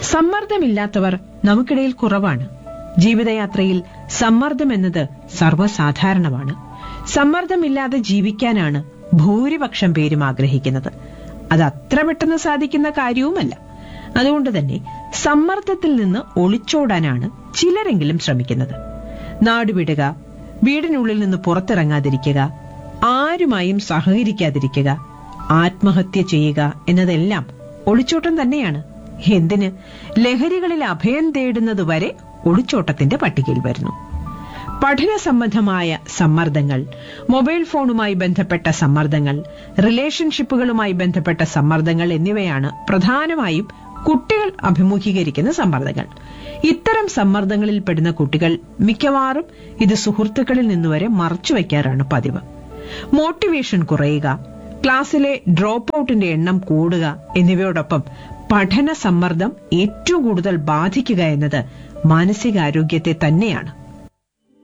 സമ്മർദ്ദമില്ലാത്തവർ നമുക്കിടയിൽ കുറവാണ് ജീവിതയാത്രയിൽ സമ്മർദ്ദം എന്നത് സർവ്വസാധാരണമാണ് സമ്മർദ്ദമില്ലാതെ ജീവിക്കാനാണ് ഭൂരിപക്ഷം പേരും ആഗ്രഹിക്കുന്നത് അത് അത്ര പെട്ടെന്ന് സാധിക്കുന്ന കാര്യവുമല്ല അതുകൊണ്ട് തന്നെ സമ്മർദ്ദത്തിൽ നിന്ന് ഒളിച്ചോടാനാണ് ചിലരെങ്കിലും ശ്രമിക്കുന്നത് നാടുവിടുക വീടിനുള്ളിൽ നിന്ന് പുറത്തിറങ്ങാതിരിക്കുക ആരുമായും സഹകരിക്കാതിരിക്കുക ആത്മഹത്യ ചെയ്യുക എന്നതെല്ലാം ഒളിച്ചോട്ടം തന്നെയാണ് എന്തിന് ലഹരികളിൽ അഭയം തേടുന്നത് വരെ ഒളിച്ചോട്ടത്തിന്റെ പട്ടികയിൽ വരുന്നു പഠന സംബന്ധമായ സമ്മർദ്ദങ്ങൾ മൊബൈൽ ഫോണുമായി ബന്ധപ്പെട്ട സമ്മർദ്ദങ്ങൾ റിലേഷൻഷിപ്പുകളുമായി ബന്ധപ്പെട്ട സമ്മർദ്ദങ്ങൾ എന്നിവയാണ് പ്രധാനമായും കുട്ടികൾ അഭിമുഖീകരിക്കുന്ന സമ്മർദ്ദങ്ങൾ ഇത്തരം സമ്മർദ്ദങ്ങളിൽ പെടുന്ന കുട്ടികൾ മിക്കവാറും ഇത് സുഹൃത്തുക്കളിൽ നിന്നുവരെ മറച്ചുവെക്കാറാണ് പതിവ് മോട്ടിവേഷൻ കുറയുക ക്ലാസ്സിലെ ഡ്രോപ്പ് ഔട്ടിന്റെ എണ്ണം കൂടുക എന്നിവയോടൊപ്പം പഠന സമ്മർദ്ദം ഏറ്റവും കൂടുതൽ ബാധിക്കുക എന്നത് മാനസികാരോഗ്യത്തെ തന്നെയാണ്